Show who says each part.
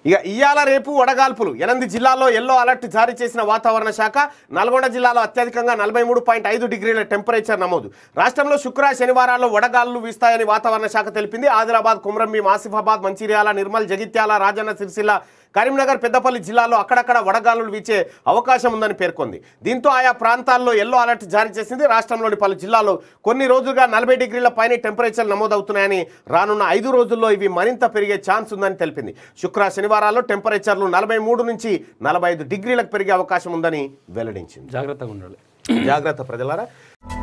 Speaker 1: ఇక ఇయ్యాల రేపు వడగాల్పులు ఎనిమిది జిల్లాల్లో ఎల్లో అలర్ట్ జారీ చేసిన వాతావరణ శాఖ నల్గొండ జిల్లాలో అత్యధికంగా నలభై మూడు పాయింట్ ఐదు డిగ్రీల టెంపరేచర్ నమోదు రాష్ట్రంలో శుక్ర శనివారాల్లో వడగాలులు వీస్తాయని వాతావరణ శాఖ తెలిపింది ఆదిలాబాద్ కుమ్రంభీం ఆసిఫాబాద్ మంచిర్యాల నిర్మల్ జగిత్యాల రాజన్న సిరిసిల్ల కరీంనగర్ పెద్దపల్లి జిల్లాలో అక్కడక్కడ వడగాలులు వీచే అవకాశం ఉందని పేర్కొంది దీంతో ఆయా ప్రాంతాల్లో ఎల్లో అలర్ట్ జారీ చేసింది రాష్ట్రంలోని పలు జిల్లాల్లో కొన్ని రోజులుగా నలభై డిగ్రీల పైన టెంపరేచర్ నమోదవుతున్నాయని రానున్న ఐదు రోజుల్లో ఇవి మరింత పెరిగే ఛాన్స్ ఉందని తెలిపింది శుక్ర శనివారాల్లో టెంపరేచర్లు నలభై మూడు నుంచి నలభై ఐదు డిగ్రీలకు పెరిగే అవకాశం ఉందని వెల్లడించింది
Speaker 2: జాగ్రత్తగా ఉండాలి
Speaker 1: జాగ్రత్త ప్రజలారా